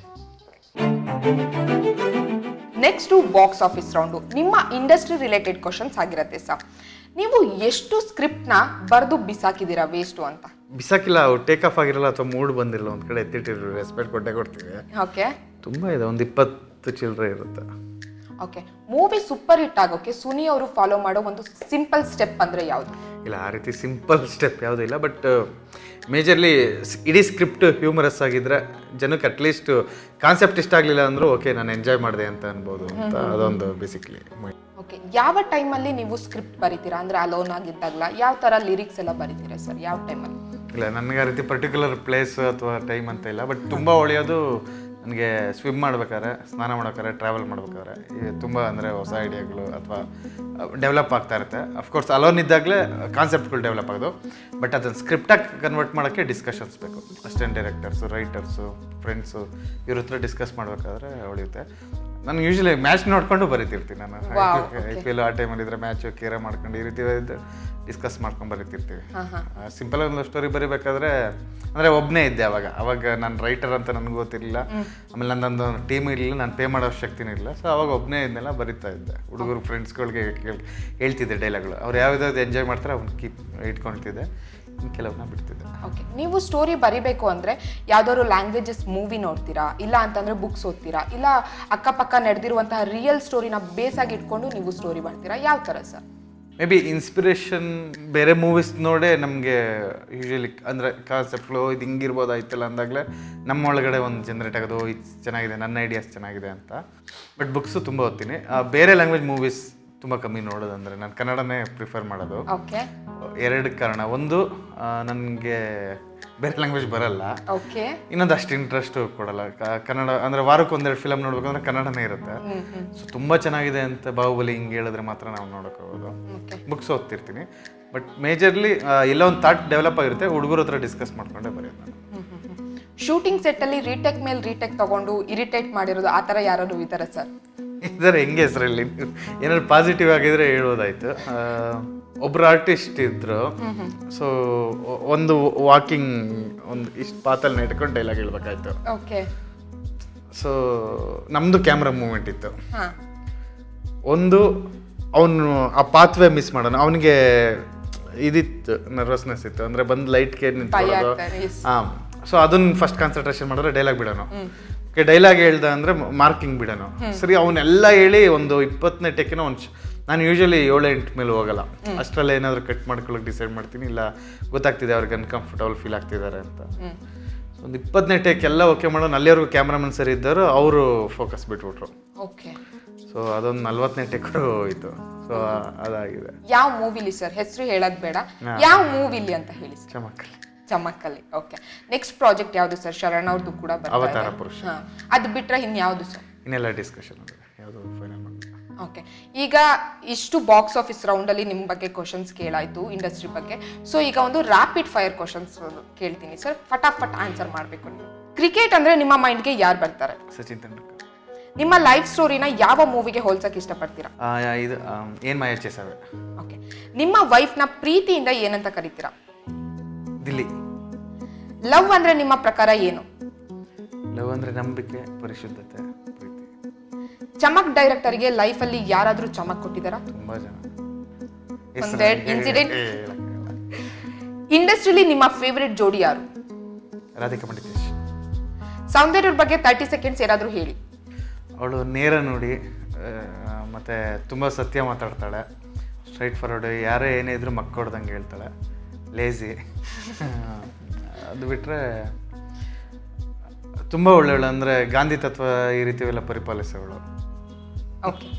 next box office round ನಿಮ್ಮ ಇಂಡಸ್ಟ್ರಿ ರಿಲೇಟೆಡ್ ಕ್ವಶನ್ಸ್ ಆಗಿರತ್ತೆ ಸರ್ ನೀವು ಎಷ್ಟು ಸ್ಕ್ರಿಪ್ಟ್ನ ಬರೆದು ಬಿಸಾಕಿದ್ದೀರಾ ವೇಸ್ಟು ಅಂತ ಬಿಸಾಕಿಲ್ಲ ಅವು ಟೇಕ್ ಆಫ್ ಆಗಿರಲ್ಲ ಅಥವಾ ಮೂಡ್ ಬಂದಿರಲ್ಲ ಒಂದ್ ಕಡೆ ಎತ್ತಿಟ್ಟಿರೋ ರೆಸ್ಪೆಕ್ಟ್ ಕೊಟ್ಟೆ ಕೊಡ್ತೀವಿ ಓಕೆ ತುಂಬಾ ಇದೆ ಒಂದು ಇಪ್ಪತ್ತು ಚಿಲ್ಲರೆ ಇರುತ್ತೆ ಓಕೆ ಮೂವಿ ಸೂಪರ್ ಹಿಟ್ ಆಗೋಕೆ ಸುನಿ ಅವರು ಫಾಲೋ ಮಾಡೋ ಒಂದು ಸಿಂಪಲ್ ಸ್ಟೆಪ್ ಅಂದ್ರೆ ಯಾವುದು ಇಲ್ಲ ಆ ರೀತಿ ಸಿಂಪಲ್ ಸ್ಟೆಪ್ ಯಾವುದೂ ಇಲ್ಲ ಬಟ್ ಮೇಜರ್ಲಿ ಇಡೀ ಸ್ಕ್ರಿಪ್ಟ್ ಹ್ಯೂಮರಸ್ ಆಗಿದ್ರೆ ಜನಕ್ಕೆ ಅಟ್ಲೀಸ್ಟ್ ಕಾನ್ಸೆಪ್ಟ್ ಇಷ್ಟ ಆಗಲಿಲ್ಲ ಅಂದರೂ ಓಕೆ ನಾನು ಎಂಜಾಯ್ ಮಾಡಿದೆ ಅಂತ ಅನ್ಬೋದು ಅಂತ ಅದೊಂದು ಬೇಸಿಕ್ಲಿ ಓಕೆ ಯಾವ ಟೈಮಲ್ಲಿ ನೀವು ಸ್ಕ್ರಿಪ್ಟ್ ಬರೀತೀರಾ ಅಂದ್ರೆ ಅಲೋನ್ ಆಗಿದ್ದಾಗಲ ಯಾವ ಥರ ಲಿರಿಕ್ಸ್ ಎಲ್ಲ ಬರೀತೀರಾ ಸರ್ ಯಾವ ಟೈಮಲ್ಲಿ ಇಲ್ಲ ನನಗೆ ಆ ರೀತಿ ಪರ್ಟಿಕ್ಯುಲರ್ ಪ್ಲೇಸ್ ಅಥವಾ ಟೈಮ್ ಅಂತ ಇಲ್ಲ ಬಟ್ ತುಂಬ ಒಳ್ಳೆಯೋದು ನನಗೆ ಸ್ವಿಮ್ ಮಾಡ್ಬೇಕಾದ್ರೆ ಸ್ನಾನ ಮಾಡ್ಬೇಕಾದ್ರೆ ಟ್ರಾವೆಲ್ ಮಾಡ್ಬೇಕಾದ್ರೆ ಈ ತುಂಬ ಅಂದರೆ ಹೊಸ ಐಡಿಯಾಗಳು ಅಥವಾ ಡೆವಲಪ್ ಆಗ್ತಾ ಇರುತ್ತೆ ಅಫ್ಕೋರ್ಸ್ ಅಲೋನ್ ಇದ್ದಾಗಲೇ ಕಾನ್ಸೆಪ್ಟ್ಗಳು ಡೆವಲಪ್ ಆಗೋದು ಬಟ್ ಅದನ್ನು ಸ್ಕ್ರಿಪ್ಟಾಗಿ ಕನ್ವರ್ಟ್ ಮಾಡೋಕ್ಕೆ ಡಿಸ್ಕಷನ್ಸ್ ಬೇಕು ಅಸಿಸ್ಟೆಂಟ್ ಡೈರೆಕ್ಟರ್ಸು ರೈಟರ್ಸು ಫ್ರೆಂಡ್ಸು ಇವ್ರ ಹತ್ರ ಡಿಸ್ಕಸ್ ಮಾಡಬೇಕಾದ್ರೆ ಉಳಿಯುತ್ತೆ ನಾನು ಯೂಶಲಿ ಮ್ಯಾಚ್ ನೋಡ್ಕೊಂಡು ಬರೀತಿರ್ತೀನಿ ನಾನು ಐ ಪಿ ಎಲ್ ಆ ಟೈಮಲ್ಲಿ ಇದ್ರೆ ಮ್ಯಾಚು ಕೇರ ಮಾಡ್ಕೊಂಡು ಈ ರೀತಿ ಡಿಸ್ಕಸ್ ಮಾಡ್ಕೊಂಡು ಬರೀತಿರ್ತೀವಿ ಸಿಂಪಲ್ ಒಂದು ಸ್ಟೋರಿ ಬರಿಬೇಕಾದ್ರೆ ಅಂದರೆ ಒಬ್ಬನೇ ಇದ್ದೆ ಅವಾಗ ಅವಾಗ ನಾನು ರೈಟರ್ ಅಂತ ನನಗೂ ಗೊತ್ತಿರಲಿಲ್ಲ ಆಮೇಲೆ ನನ್ನೊಂದು ಟೀಮ್ ಇರಲಿಲ್ಲ ನಾನು ಪೇ ಮಾಡೋ ಶಕ್ತಿನೂ ಇಲ್ಲ ಸೊ ಅವಾಗ ಒಬ್ಬನೇ ಇದನ್ನೆಲ್ಲ ಬರಿತಾ ಇದ್ದೆ ಹುಡುಗರು ಫ್ರೆಂಡ್ಸ್ಗಳಿಗೆ ಕೇಳಿ ಹೇಳ್ತಿದ್ದೆ ಡೈಲಾಗ್ಗಳು ಅವ್ರು ಯಾವ್ದಾವ್ದು ಎಂಜಾಯ್ ಮಾಡ್ತಾರೆ ಅವ್ನು ಕೀಪ್ ಇಟ್ಕೊಳ್ತಿದ್ದೆ ಇನ್ನು ಕೆಲವನ್ನ ಬಿಡ್ತಿದ್ದೆ ಓಕೆ ನೀವು ಸ್ಟೋರಿ ಬರಿಬೇಕು ಅಂದ್ರೆ ಯಾವ್ದಾದ್ರು ಲ್ಯಾಂಗ್ವೇಜಸ್ ಮೂವಿ ನೋಡ್ತೀರಾ ಇಲ್ಲ ಅಂತಂದ್ರೆ ಬುಕ್ಸ್ ಓದ್ತೀರಾ ಇಲ್ಲ ಅಕ್ಕಪಕ್ಕ ನಡೆದಿರುವಂತಹ ರಿಯಲ್ ಸ್ಟೋರಿನ ಬೇಸಾಗಿ ಇಟ್ಕೊಂಡು ನೀವು ಸ್ಟೋರಿ ಮಾಡ್ತೀರಾ ಯಾವ ಥರ ಸರ್ ಮೇ ಬಿ ಇನ್ಸ್ಪಿರೇಷನ್ ಬೇರೆ ಮೂವೀಸ್ ನೋಡೇ ನಮಗೆ ಯೂಶಲಿ ಅಂದರೆ ಕಾನ್ಸೆಪ್ಟ್ಗಳು ಇದು ಹಿಂಗಿರ್ಬೋದಾಯ್ತಲ್ಲ ಅಂದಾಗಲೇ ನಮ್ಮ ಒಳಗಡೆ ಒಂದು ಜನ್ರೇಟ್ ಆಗೋದು ಇದು ಚೆನ್ನಾಗಿದೆ ನನ್ನ ಐಡಿಯಾಸ್ ಚೆನ್ನಾಗಿದೆ ಅಂತ ಬಟ್ ಬುಕ್ಸು ತುಂಬ ಓದ್ತೀನಿ ಆ, ಬೇರೆ ಲ್ಯಾಂಗ್ವೇಜ್ ಮೂವೀಸ್ ತುಂಬ ಕಮ್ಮಿ ನೋಡೋದಂದರೆ ನಾನು ಕನ್ನಡನೇ ಪ್ರಿಫರ್ ಮಾಡೋದು ಓಕೆ ಎರಡು ಕಾರಣ ಒಂದು ನನಗೆ ಬೇರೆ ಲ್ಯಾಂಗ್ವೇಜ್ ಬರಲ್ಲ ಓಕೆ ಇನ್ನೊಂದು ಅಷ್ಟು ಇಂಟ್ರೆಸ್ಟು ಕೊಡಲ್ಲ ಕ- ಕನ್ನಡ ಅಂದರೆ ವಾರಕ್ಕೆ ಒಂದೆರಡು ಫಿಲಮ್ ನೋಡ್ಬೇಕಂದ್ರೆ ಕನ್ನಡನೇ ಇರುತ್ತೆ ಸೊ ತುಂಬ ಚೆನ್ನಾಗಿದೆ ಅಂತ ಬಾಹುಬಲಿ ಹಿಂಗೆ ಹೇಳಿದ್ರೆ ಮಾತ್ರ ನಾವು ನೋಡೋಕೆ ಹೋಗೋದು ಓಕೆ ಬುಕ್ಸ್ ಓದ್ತಿರ್ತೀನಿ ಬಟ್ ಮೇಜರ್ಲಿ ಎಲ್ಲ ಒಂದು ಥಾಟ್ ಡೆವಲಪ್ ಆಗಿರುತ್ತೆ ಹುಡುಗರ ಹತ್ರ ಡಿಸ್ಕಸ್ ಮಾಡ್ಕೊಂಡೇ ಬರೆಯೋದು ನಾನು ಶೂಟಿಂಗ್ ಸೆಟ್ ಅಲ್ಲಿ ರೀಟೆಕ್ ಮೇಲೆ ರೀಟೆಕ್ ತಗೊಂಡು ಇರಿಟೇಟ್ ಮಾಡಿರೋದು ಆ ಥರ ಯಾರು ಇದ್ದಾರೆ ಸರ್ ಇದರ ಹೆಂಗೆ ಹೆಸರಲ್ಲಿ ಏನಾದ್ರು ಪಾಸಿಟಿವ್ ಆಗಿದ್ರೆ ಹೇಳ್ಬೋದಾಯ್ತು ಆ, ಒಬ್ರು ಆರ್ಟಿಸ್ಟ್ ಇದ್ರು ಸೊ ಒಂದು ವಾಕಿಂಗ್ ಒಂದು ಇಷ್ಟು ಪಾತಲ್ಲಿ ನೆಟ್ಕೊಂಡು ಡೈಲಾಗ್ ಹೇಳ್ಬೇಕಾಯ್ತು ಓಕೆ ಸೊ ನಮ್ಮದು ಕ್ಯಾಮ್ರಾ ಮೂಮೆಂಟ್ ಇತ್ತು ಹಾ ಒಂದು ಅವನು ಆ ಪಾತ್ವೇ ಮಿಸ್ ಮಾಡೋಣ ಅವನಿಗೆ ಇದಿತ್ತು ನರ್ವಸ್ನೆಸ್ ಇತ್ತು ಅಂದ್ರೆ ಬಂದು ಲೈಟ್ಗೆ ನಿಂತ್ಕೊಳ್ಳೋದು ಆಗ್ತಾನೆ, yes. ಹಾಂ ಸೊ ಅದನ್ನ ಫಸ್ಟ್ ಕಾನ್ಸಂಟ್ರೇಷನ್ ಮಾಡಿದ್ರೆ ಡೈಲಾಗ್ ಬಿಡೋಣ ಓಕೆ ಡೈಲಾಗ್ ಹೇಳ್ದ ಅಂದ್ರೆ ಮಾರ್ಕಿಂಗ್ ಬಿಡೋಣ ಸರಿ ಅವನ್ನೆಲ್ಲ ಹೇಳಿ ಒಂದು ಇಪ್ಪತ್ತನೇ ಟೆಕ್ಕಿನ ಒಂದು ನಾನು ಯೂಶಲಿ ಏಳು ಎಂಟು ಮೇಲೆ ಹೋಗಲ್ಲ ಅಷ್ಟರಲ್ಲಿ ಏನಾದರೂ ಕಟ್ ಮಾಡ್ಕೊಳ್ಳೋಕೆ ಡಿಸೈಡ್ ಮಾಡ್ತೀನಿ ಇಲ್ಲ ಗೊತ್ತಾಗ್ತಿದೆ ಅವ್ರಿಗೆ ಅನ್ಕಂಫರ್ಟಬಲ್ ಫೀಲ್ ಆಗ್ತಿದ್ದಾರೆ ಅಂತ ಒಂದು ಇಪ್ಪತ್ತನೇ ಟೇಕ್ ಎಲ್ಲ ಓಕೆ ಮಾಡೋಣ ಅಲ್ಲಿವರೆಗೂ ಕ್ಯಾಮ್ರಾಮನ್ ಸರಿ ಇದ್ದರು ಅವರು ಫೋಕಸ್ ಬಿಟ್ಬಿಟ್ರು ಓಕೆ ಸೊ ಅದೊಂದು ನಲ್ವತ್ತನೇ ಟೆಕ್ರು ಹೋಯ್ತು ಸೊ ಅದಾಗಿದೆ ಯಾವ ಮೂವಿಲಿ ಸರ್ ಹೆಸರು ಹೇಳೋದ್ ಬೇಡ ಯಾವ ಮೂವಿಲಿ ಅಂತ ಹೇಳಿ ಸರ್ ಚಮಕಲ್ಲಿ ಚಮಕಲ್ಲಿ ಓಕೆ ನೆಕ್ಸ್ಟ್ ಪ್ರಾಜೆಕ್ಟ್ ಯಾವುದು ಸರ್ ಶರಣ್ ಅವ್ರದ್ದು ಕೂಡ ಬರ್ತಾ ಇದೆ. ಅವತಾರ ಪುರುಷ. ಹಾ. ಅದು ಬಿಟ್ರೆ ಇನ್ಯಾವುದು ಸರ್ ಇನ್ನೆಲ್ಲ ಡಿಸ್ಕಷನ್ ಇದೆ ಯಾವುದು ಫೈನಲ್ ಮಾಡಿಲ್ಲ ಓಕೆ ಈಗ ಇಷ್ಟು ಬಾಕ್ಸ್ ಆಫೀಸ್ ರೌಂಡಲ್ಲಿ ನಿಮ್ಮ ಬಗ್ಗೆ ಕ್ವಶನ್ಸ್ ಕೇಳಾಯ್ತು ಇಂಡಸ್ಟ್ರಿ ಬಗ್ಗೆ ಸೊ ಈಗ ಒಂದು ರ್ಯಾಪಿಡ್ ಫೈರ್ ಕ್ವಶನ್ಸ್ ಕೇಳ್ತೀನಿ ಸರ್ ಫಟಾಫಟ್ ಆನ್ಸರ್ ಮಾಡಬೇಕು ನೀವು ಕ್ರಿಕೆಟ್ ಅಂದ್ರೆ ನಿಮ್ಮ ಮೈಂಡ್ಗೆ ಯಾರು ಬರ್ತಾರೆ ಸಚಿನ್ ತೆಂಡೂಲ್ಕರ್ ನಿಮ್ಮ ಲೈಫ್ ಸ್ಟೋರಿನ ಯಾವ ಮೂವಿಗೆ ಹೋಲ್ಸಕ್ಕೆ ಇಷ್ಟಪಡ್ತೀರಾ ಆ, ಇದು ಏನು ಮಾಯ ಚೇಸವೆ ಓಕೆ ನಿಮ್ಮ ವೈಫ್ನ ಪ್ರೀತಿಯಿಂದ ಏನಂತ ಕರಿತೀರಾ ದಿಲ್ಲಿ ಲವ್ ಅಂದ್ರೆ ನಿಮ್ಮ ಪ್ರಕಾರ ಏನು ಲವ್ ಅಂದರೆ ನಂಬಿಕೆ ಪರಿಶುದ್ಧತೆ ಪ್ರೀತಿ ಚಮಕ್ ಡೈರೆಕ್ಟರ್ಗೆ ಲೈಫಲ್ಲಿ ಯಾರಾದರೂ ಚಮಕ್ ಕೊಟ್ಟಿದ್ದಾರಾ ತುಂಬ ಜನ ಒಂದೆರಡು incident? ಏ, ಹೇಳಕ್ಕಾಗಲ್ಲ. ಇಂಡಸ್ಟ್ರಿಲಿ ನಿಮ್ಮ ಫೇವ್ರೆಟ್ ಜೋಡಿ ಯಾರು ರಾಧಿಕಾ ಪಂಡಿತೇಶ್ ಸೌಂದರ್ಯರ ಬಗ್ಗೆ ತರ್ಟಿ ಸೆಕೆಂಡ್ಸ್ ಏನಾದರೂ ಹೇಳಿ ಅವಳು ನೇರ ನೋಡಿ ಆ, ಮತ್ತೆ ತುಂಬ ಸತ್ಯ ಮಾತಾಡ್ತಾಳೆ ಸ್ಟ್ರೈಟ್ ಫಾರ್ವರ್ಡ್ ಯಾರೇ ಏನೇ ಇದ್ರೂ ಮಕ್ಕೊಡ್ದಂಗೆ ಹೇಳ್ತಾಳೆ ಲೇಜಿ ಅದು ಬಿಟ್ಟರೆ ತುಂಬ ಒಳ್ಳೆಯವಳು ಅಂದರೆ ಗಾಂಧಿ ತತ್ವ ಈ ರೀತಿಯೆಲ್ಲ ಪರಿಪಾಲಿಸೋಳು okay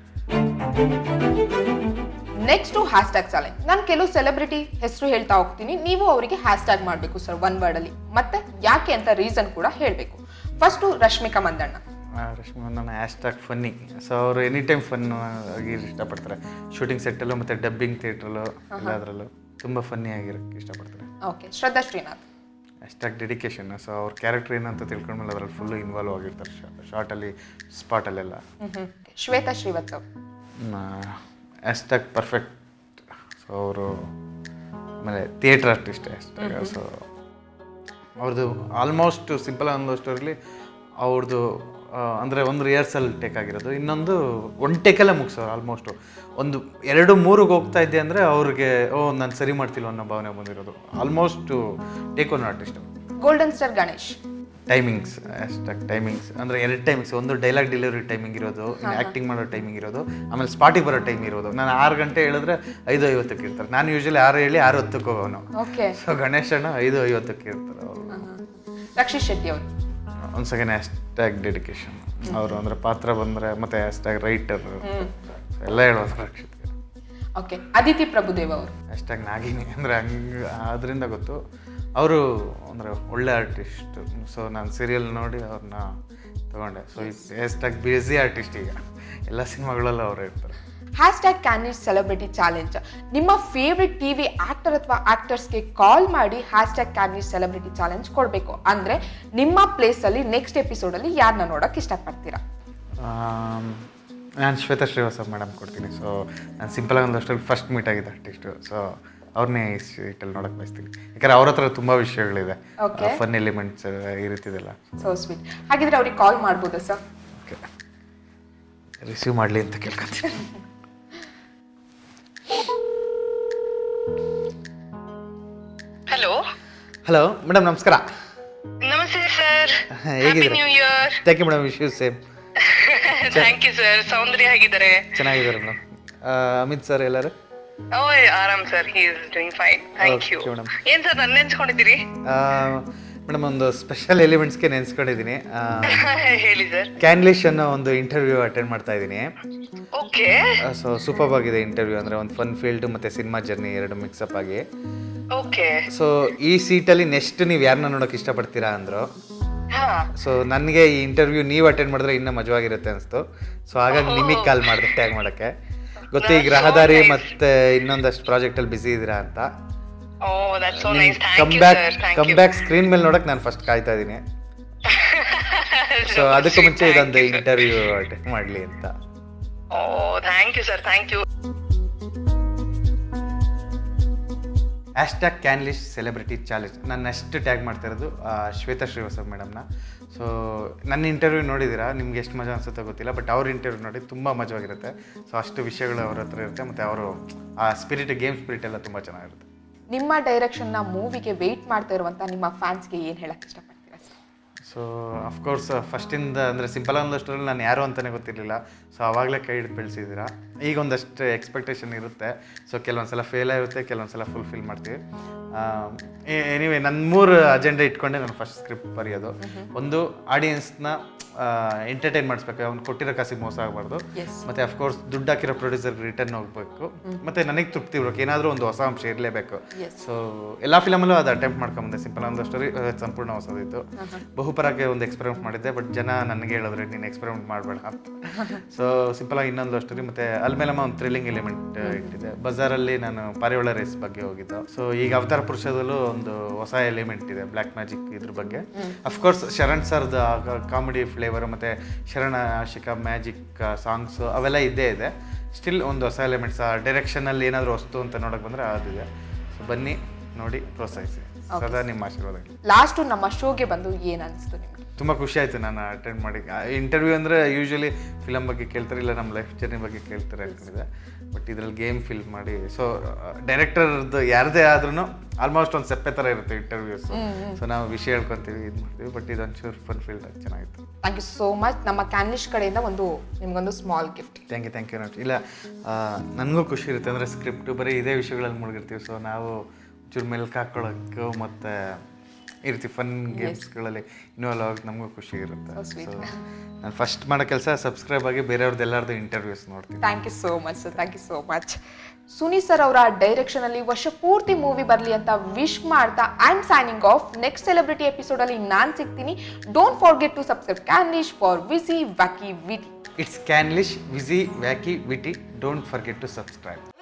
next hashtag challenge ನಾನು ಕೆಲವು ಸೆಲೆಬ್ರಿಟಿ ಹೆಸರು ಹೇಳ್ತಾ ಹೋಗ್ತೀನಿ ನೀವು ಅವರಿಗೆ ಹ್ಯಾಶ್ ಟ್ಯಾಗ್ ಮಾಡಬೇಕು ಸರ್ ಒನ್ ವರ್ಡ್ ಅಲ್ಲಿ ಮತ್ತೆ ಯಾಕೆ ಅಂತ ರೀಸನ್ ಕೂಡ ಹೇಳಬೇಕು ಫಸ್ಟು ರಶ್ಮಿಕಾ ಮಂದಣ್ಣ ರಶ್ಮಿ ನನ್ನ ಹ್ಯಾಶ್ ಟ್ಯಾಗ್ ಫನ್ನಿ ಸೊ ಅವರು ಎನಿ ಟೈಮ್ ಫನ್ ಆಗಿ ಇಷ್ಟಪಡ್ತಾರೆ ಶೂಟಿಂಗ್ ಸೆಟ್ಟಲ್ಲೂ ಮತ್ತು ಡಬ್ಬಿಂಗ್ ಥಿಯೇಟ್ರಲ್ಲೂ ಎಲ್ಲದರಲ್ಲೂ ತುಂಬ ಫನ್ನಿ ಆಗಿರೋಕ್ಕೆ ಇಷ್ಟಪಡ್ತಾರೆ ಓಕೆ ಶ್ರದ್ಧಾ ಶ್ರೀನಾಥ್ ಅಷ್ಟಾಗಿ ಡೆಡಿಕೇಶನ್ ಸೊ ಅವ್ರ ಕ್ಯಾರೆಕ್ಟರ್ ಏನಂತ ತಿಳ್ಕೊಂಡ್ಮೇಲೆ ಅದ್ರಲ್ಲಿ ಫುಲ್ಲು ಇನ್ವಾಲ್ವ್ ಆಗಿರ್ತಾರೆ ಶಾರ್ಟಲ್ಲಿ ಸ್ಪಾಟಲ್ಲೆಲ್ಲ ಹ್ಮ್ ಶ್ವೇತಾ ಶ್ರೀವತ್ ಅವ್ರು ಅಷ್ಟಾಗಿ ಪರ್ಫೆಕ್ಟ್ ಸೊ ಅವರು ಆಮೇಲೆ ಥಿಯೇಟ್ರ್ ಆರ್ಟಿಸ್ಟ್ ಅಷ್ಟಾಗ ಸೊ ಅವ್ರದ್ದು ಆಲ್ಮೋಸ್ಟ್ ಸಿಂಪಲ್ ಅನ್ನೋ ಸ್ಟೋರಿಲಿ ಅವ್ರದ್ದು ಅಂದರೆ ಒಂದು ರಿಹರ್ಸಲ್ ಟೇಕ್ ಆಗಿರೋದು ಇನ್ನೊಂದು ಒನ್ ಟೇಕಲ್ಲೇ ಮುಗಿಸೋರು ಆಲ್ಮೋಸ್ಟು ಒಂದು ಎರಡು ಮೂರಿಗೆ ಹೋಗ್ತಾ ಇದ್ದೆ ಅಂದರೆ ಅವ್ರಿಗೆ ಓ ನಾನು ಸರಿ ಮಾಡ್ತಿಲ್ಲ ಅನ್ನೋ ಭಾವನೆ ಬಂದಿರೋದು almost take one artist golden star Ganesh timings ಅಷ್ಟಾಗಿ ಟೈಮಿಂಗ್ಸ್ ಅಂದರೆ ಎರಡು ಟೈಮಿಂಗ್ಸ್ ಒಂದು ಡೈಲಾಗ್ ಡೆಲಿವರಿ ಟೈಮಿಂಗ್ ಇರೋದು ಆ್ಯಕ್ಟಿಂಗ್ ಮಾಡೋ ಟೈಮಿಂಗ್ ಇರೋದು ಆಮೇಲೆ ಸ್ಪಾಟಿಗೆ ಬರೋ ಟೈಮ್ ಇರೋದು ನಾನು ಆರು ಗಂಟೆ ಹೇಳಿದ್ರೆ ಐದು ಐವತ್ತಕ್ಕೆ ಇರ್ತಾರೆ ನಾನು ಯೂಶಲಿ ಆರು ಹೇಳಿ ಆರು ಹೊತ್ತಕ್ಕೆ ಹೋಗೋನು ಓಕೆ ಸೊ ಗಣೇಶ್ ಅಣ್ಣ ಐದು ಐವತ್ತಕ್ಕೆ ಇರ್ತಾರೆ ಅವರು ರಕ್ಷಿತ್ ಶೆಟ್ಟಿ ಅವರು ಒಂದು ಸೆಕೆಂಡ್ ಹ್ಯಾಶ್ಟ್ಯಾಗ್ ಡೆಡಿಕೇಶನ್ ಅವರು ಅಂದರೆ ಪಾತ್ರ ಬಂದರೆ ಮತ್ತೆ ಹ್ಯಾಶ್ಟ್ಯಾಗ್ ರೈಟರ್ ಎಲ್ಲ ಹೇಳೋದು ರಕ್ಷಿತ್ಗೆ ಓಕೆ ಅದಿತಿ ಪ್ರಭುದೇವ್ ಅವರು ಹ್ಯಾಶ್ಟ್ಯಾಗ್ ನಾಗಿನಿ ಅಂದರೆ ಹಂಗೆ ಅದರಿಂದ ಗೊತ್ತು ಅವರು ಅಂದರೆ ಒಳ್ಳೆ ಆರ್ಟಿಸ್ಟ್ ಸೊ ನಾನು ಸೀರಿಯಲ್ ನೋಡಿ ಅವ್ರನ್ನ ತಗೊಂಡೆ ಸೊ ಹ್ಯಾಶ್ಟ್ಯಾಗ್ ಬಿಸಿ ಆರ್ಟಿಸ್ಟ್ ಈಗ ಎಲ್ಲ ಸಿನಿಮಾಗಳಲ್ಲೂ ಅವ್ರು ಇರ್ತಾರೆ ಹ್ಯಾಶ್ ಟ್ಯಾಗ್ ಕ್ಯಾನಿಸ್ ಸೆಲೆಬ್ರಿಟಿ ಚಾಲೆಂಜ್ ನಿಮ್ಮ ಫೇವ್ರೆಟ್ ಟಿವಿ ಆಕ್ಟರ್ ಅಥವಾ ಆಕ್ಟರ್ಸ್ಗೆ ಕಾಲ್ ಮಾಡಿ ಹ್ಯಾಶ್ ಟ್ಯಾಗ್ ಕ್ಯಾನಿಸ್ ಸೆಲೆಬ್ರಿಟಿ ಚಾಲೆಂಜ್ ಕೊಡಬೇಕು ಅಂದ್ರೆ ನಿಮ್ಮ ಪ್ಲೇಸಲ್ಲಿ ನೆಕ್ಸ್ಟ್ ಎಪಿಸೋಡಲ್ಲಿ ಯಾರನ್ನ ನೋಡಕ್ ಇಷ್ಟಪಡ್ತೀರಾ ನಾನು ಶ್ವೇತಾ ಶ್ರೀವಾಸ ಮೇಡಮ್ ಕೊಡ್ತೀನಿ ಸೊ ನಾನು ಸಿಂಪಲಾಗಿ ಒಂದು ಅಷ್ಟರಲ್ಲಿ ಫಸ್ಟ್ ಮೀಟ್ ಆಗಿದೆ ಆರ್ಟಿಸ್ಟು ಸೊ ಅವ್ರನ್ನೇ ಈ ಸೀಟಲ್ಲಿ ನೋಡಕ್ಕೆ ಬಯಸ್ತೀನಿ ಯಾಕಂದ್ರೆ ಅವ್ರ ಹತ್ರ ತುಂಬ ವಿಷಯಗಳಿದೆ Okay. ಫನ್ ಎಲಿಮೆಂಟ್ಸ್ ಈ ರೀತಿದೆಲ್ಲ ಸೊ ಸ್ವೀಟ್ ಹಾಗಿದ್ರೆ ಅವ್ರಿಗೆ ಕಾಲ್ ಮಾಡ್ಬೋದಾ ಸರ್ ಓಕೆ ರಿಸೀವ್ ಮಾಡಲಿ ಅಂತ ಕೇಳ್ಕೊತೀನಿ ಹಲೋ ಹಲೋ ಮೇಡಮ್ ನಮಸ್ಕಾರ ನಮಸ್ತೆ ಸರ್ ಹ್ಯಾಪಿ ಹೇಗಿದ್ದೀರಾ new year thank you madam wish you same thank you sir Soundarya ಹೇಗಿದ್ದಾರೆ ಚೆನ್ನಾಗಿದ್ದಾರೆ ಮೇಡಮ್ ಅಮಿತ್ ಸರ್ ಎಲ್ಲರೂ ಓ ಆರಾಮ್ sir he is doing fine thank you Okay, madam. ಏನ್ ಸರ್ ನನ್ನ ನೆನ್ಸ್ಕೊಂಡಿದ್ದೀರಿ ಮೇಡಮ್ ಒಂದು ಸ್ಪೆಷಲ್ ಎಲಿಮೆಂಟ್ಸ್ಗೆ ನೆನೆಸ್ಕೊಂಡಿದ್ದೀನಿ ಹೇಳಿ ಸರ್ ಕ್ಯಾನ್ಲಿಶ್ ಅನ್ನೋ ಒಂದು ಇಂಟರ್ವ್ಯೂ ಅಟೆಂಡ್ ಮಾಡ್ತಾ ಇದ್ದೀನಿ ಓಕೆ ಸೊ ಸೂಪರ್ ಆಗಿದೆ ಇಂಟರ್ವ್ಯೂ ಅಂದರೆ ಒಂದು ಫನ್ ಫೀಲ್ಡ್ ಮತ್ತು ಸಿನಿಮಾ ಜರ್ನಿ ಎರಡು ಮಿಕ್ಸಪ್ ಆಗಿ ಓಕೆ ಸೊ ಈ ಸೀಟಲ್ಲಿ ನೆಕ್ಸ್ಟ್ ನೀವು ಯಾರನ್ನ ನೋಡೋಕೆ ಇಷ್ಟಪಡ್ತೀರಾ ಅಂದರು ಹಾ ಸೊ ನನಗೆ ಈ ಇಂಟರ್ವ್ಯೂ ನೀವು ಅಟೆಂಡ್ ಮಾಡಿದ್ರೆ ಇನ್ನೂ ಮಜವಾಗಿರುತ್ತೆ ಅನಿಸ್ತು ಸೊ ಹಾಗಾಗಿ ನಿಮಗೆ ಕಾಲ್ ಮಾಡಿದೆ ಟ್ಯಾಗ್ ಮಾಡೋಕ್ಕೆ ಗೊತ್ತು ಈಗ ರಹದಾರಿ ಮತ್ತು ಇನ್ನೊಂದಷ್ಟು ಪ್ರಾಜೆಕ್ಟಲ್ಲಿ ಬ್ಯುಸಿ ಇದ್ದೀರಾ ಅಂತ oh that's so nice come thank you back sir thank come you back screen ಮೇಲೆ ನೋಡೋಕೆ ನಾನು ಫಸ್ಟ್ ಕಾಯ್ತಾ ಇದ್ದೀನಿ ಸೊ ಅದಕ್ಕೂ ಮುಂಚೆ ಇದೊಂದು ಇಂಟರ್ವ್ಯೂ ಅಟೆಂಡ್ ಮಾಡಲಿ ಅಂತ oh thank you sir thank you hashtag ಕ್ಯಾನ್ಲಿಶ್ ಸೆಲೆಬ್ರಿಟಿ ಚಾಲೆಂಜ್ ನಾನು ನೆಕ್ಸ್ಟ್ ಟ್ಯಾಗ್ ಮಾಡ್ತಾ ಇರೋದು ಆ, ಶ್ವೇತಾ ಶ್ರೀವಾಸ್ತವ್ ಮೇಡಮ್ನ ಸೊ ನನ್ನ ಇಂಟರ್ವ್ಯೂ ನೋಡಿದ್ದೀರಾ ನಿಮ್ಗೆ ಎಷ್ಟು ಮಜಾ ಅನ್ಸುತ್ತೋ ಗೊತ್ತಿಲ್ಲ ಬಟ್ ಅವ್ರ ಇಂಟರ್ವ್ಯೂ ನೋಡಿ ತುಂಬ ಮಜವಾಗಿರುತ್ತೆ ಸೊ ಅಷ್ಟು ವಿಷಯಗಳು ಅವ್ರ ಹತ್ರ ಇರುತ್ತೆ ಮತ್ತು ಅವರು ಆ ಸ್ಪಿರಿಟ್ ಗೇಮ್ ಸ್ಪಿರಿಟ್ ಎಲ್ಲ ತುಂಬ ಚೆನ್ನಾಗಿರುತ್ತೆ ನಿಮ್ಮ ಡೈರೆಕ್ಷನ್ನ ಮೂವಿಗೆ ವೆಯ್ಟ್ ಮಾಡ್ತಾ ಇರುವಂತ ನಿಮ್ಮ ಫ್ಯಾನ್ಸ್ಗೆ ಏನ್ ಹೇಳಕ್ ಇಷ್ಟಪಡ್ತೀರಾ ಸರ್ ಸೊ ಅಫ್ಕೋರ್ಸ್ ಫಸ್ಟಿಂದ ಅಂದರೆ ಸಿಂಪಲ್ ಒಂದಷ್ಟರಲ್ಲಿ ನಾನು ಯಾರು ಅಂತಲೇ ಗೊತ್ತಿರಲಿಲ್ಲ ಸೊ ಆವಾಗಲೇ ಕೈ ಹಿಡಿದು ಬೆಳೆಸಿದ್ದೀರಾ ಈಗ ಒಂದಷ್ಟು ಎಕ್ಸ್ಪೆಕ್ಟೇಷನ್ ಇರುತ್ತೆ ಸೊ ಕೆಲವೊಂದು ಸಲ ಫೇಲ್ ಆಗಿರುತ್ತೆ ಕೆಲವೊಂದು ಸಲ ಫುಲ್ಫಿಲ್ ಮಾಡ್ತೀವಿ ಎನಿವೆ ನನ್ನ ಮೂರು ಅಜೆಂಡಾ ಇಟ್ಕೊಂಡೆ ನಾನು ಫಸ್ಟ್ ಸ್ಕ್ರಿಪ್ಟ್ ಬರೆಯೋದು ಒಂದು ಆಡಿಯನ್ಸ್ನ ಎಂಟರ್ಟೈನ್ ಮಾಡಿಸ್ಬೇಕು ಅವ್ನು ಕೊಟ್ಟಿರೋ ಕಾಸಿಗೆ ಮೋಸ ಆಗಬಾರ್ದು Yes. ಮತ್ತು ಅಫ್ಕೋರ್ಸ್ ದುಡ್ಡು ಹಾಕಿರೋ ಪ್ರೊಡ್ಯೂಸರ್ಗೆ ರಿಟರ್ನ್ ಹೋಗಬೇಕು ಮತ್ತು ನನಗೆ ತೃಪ್ತಿ ಇರ್ಬೇಕು ಏನಾದರೂ ಒಂದು ಹೊಸ ಅಂಶ ಇರಲೇಬೇಕು Yes. ಸೊ ಎಲ್ಲ ಫಿಲಮಲ್ಲೂ ಅದು ಅಟೆಂಪ್ಟ್ ಮಾಡ್ಕೊಂಬಂದೆ ಸಿಂಪಲ್ ಒಂದು ಸ್ಟೋರಿ ಸಂಪೂರ್ಣ ಹೊಸದಿತ್ತು ಬಹುಪರಕ್ಕೆ ಒಂದು ಎಕ್ಸ್ಪೆರಿಮೆಂಟ್ ಮಾಡಿದ್ದೆ ಬಟ್ ಜನ ನನಗೆ ಹೇಳಿದ್ರೆ ನೀನು ಎಕ್ಸ್ಪೆರಿಮೆಂಟ್ ಮಾಡಬೇಡ ಅಂತ ಸೊ ಸಿಂಪಲ್ ಆಗಿ ಇನ್ನೊಂದು ಸ್ಟೋರಿ ಮತ್ತೆ ಅಲ್ಮೇಲಮ್ಮ ಒಂದು ಥ್ರಿಲ್ಲಿಂಗ್ ಎಲಿಮೆಂಟ್ ಇಟ್ಟಿದೆ ಬಜಾರಲ್ಲಿ ನಾನು ಪಾರಿವಾಳ ರೇಸ್ ಬಗ್ಗೆ ಹೋಗಿದ್ದು ಸೊ ಈಗ ಅವತಾರ ಪುರುಷದಲ್ಲೂ ಒಂದು ಹೊಸ ಎಲಿಮೆಂಟ್ ಇದೆ ಬ್ಲ್ಯಾಕ್ ಮ್ಯಾಜಿಕ್ ಇದ್ರ ಬಗ್ಗೆ ಅಫ್ಕೋರ್ಸ್ ಶರಣ್ ಸರ್ದ ಕಾಮಿಡಿ ಫ್ಲೇವರ್ ಮತ್ತೆ ಶರಣ ಆಶಿಕಾ ಮ್ಯಾಜಿಕ್ ಸಾಂಗ್ಸ್ ಅವೆಲ್ಲ ಇದ್ದೇ ಇದೆ ಸ್ಟಿಲ್ ಒಂದು ಹೊಸ ಎಲಿಮೆಂಟ್ಸ್ ಆ ಡೈರೆಕ್ಷನಲ್ಲಿ ಏನಾದರೂ ವಸ್ತು ಅಂತ ನೋಡಕ್ ಬಂದ್ರೆ ಅದಿದೆ ಸೊ ಬನ್ನಿ ನೋಡಿ ಪ್ರೋತ್ಸಾಹಿಸಿ ಸದಾ ನಿಮ್ಮ ಆಶೀರ್ವಾದ ಇರ್ಲಿ. ಲಾಸ್ಟ್ ನಮ್ಮ ಶೋಗೆ ಬಂದು ಏನ್ ಅನಿಸ್ತು ನಿಮ್ಗೆ ತುಂಬ ಖುಷಿ ಆಯಿತು ನಾನು ಅಟೆಂಡ್ ಮಾಡಿ ಇಂಟರ್ವ್ಯೂ ಅಂದರೆ ಯೂಶ್ವಲಿ ಫಿಲಮ್ ಬಗ್ಗೆ ಕೇಳ್ತಾರೆ ಇಲ್ಲ ನಮ್ಮ ಲೈಫ್ ಜರ್ನಿ ಬಗ್ಗೆ ಕೇಳ್ತಾರೆ ಅನ್ಕೊಂಡಿದ್ದೆ ಬಟ್ ಇದ್ರಲ್ಲಿ ಗೇಮ್ ಫಿಲ್ ಮಾಡಿ ಸೊ ಡೈರೆಕ್ಟರ್ದು ಯಾರದೇ ಆದ್ರೂ ಆಲ್ಮೋಸ್ಟ್ ಒಂದು ಸೆಪ್ಪೆ ಥರ ಇರುತ್ತೆ ಇಂಟರ್ವ್ಯೂಸ್ ಸೊ ನಾವು ವಿಷಯ ಹೇಳ್ಕೊತೀವಿ ಇದು ಮಾಡ್ತೀವಿ ಬಟ್ ಇದೊಂದು ಚೂರು ಫನ್ ಫೀಲ್ಡ್ ಚೆನ್ನಾಗಿತ್ತು ಥ್ಯಾಂಕ್ ಯು ಸೋ ಮಚ್ ನಮ್ಮ ಕ್ಯಾನ್ಲಿಶ್ ಕಡೆಯಿಂದ ಒಂದು ನಿಮ್ಗೊಂದು small gift thank you thank you not ಇಲ್ಲ ನನಗೂ ಖುಷಿ ಇರುತ್ತೆ ಅಂದರೆ ಸ್ಕ್ರಿಪ್ಟು ಬರೀ ಇದೇ ವಿಷಯಗಳಲ್ಲಿ ಮುಳುಗಿರ್ತೀವಿ ಸೊ ನಾವು ಚೂರು ಮೆಲ್ಕ್ ಹಾಕ್ಕೊಳ್ಳೋಕ್ಕೂ ಮತ್ತು ಈ ರೀತಿ ಫನ್ ಗೇಮ್ಸ್ಗಳಲ್ಲಿ ಇನ್ವಾಲ್ವ್ ಆಗೋಕ್ಕೆ ನಮಗೂ ಖುಷಿ ಇರುತ್ತೆ So sweet. ಸೊ ನಾನು ಫಸ್ಟ್ ಮಾಡೋ ಕೆಲಸ ಸಬ್ಸ್ಕ್ರೈಬ್ ಆಗಿ ಬೇರೆಯವ್ರದ್ದು ಎಲ್ಲರದ್ದು ಇಂಟರ್ವ್ಯೂಸ್ ನೋಡ್ತೀನಿ thank you so much sir thank you so much Suni sir ಅವರ ಡೈರೆಕ್ಷನ್ ಅಲ್ಲಿ ವರ್ಷ ಪೂರ್ತಿ ಮೂವಿ ಬರಲಿ ಅಂತ ವಿಶ್ ಮಾಡ್ತಾ I am signing off next celebrity episode ಅಲ್ಲಿ ನಾನು ಸಿಗ್ತೀನಿ ಡೋಂಟ್ ಫಾರ್ಗೆಟ್ ಟು ಸಬ್ಸ್ಕ್ರೈಬ್ ಕ್ಯಾನ್ಲಿಶ್ ಫಾರ್ ವಿಸಿ ವಕಿ ವಿಟಿ ಇಟ್ಸ್ ಕ್ಯಾನ್ಲಿಶ್ ವಿಸಿ wacky witty don't forget to subscribe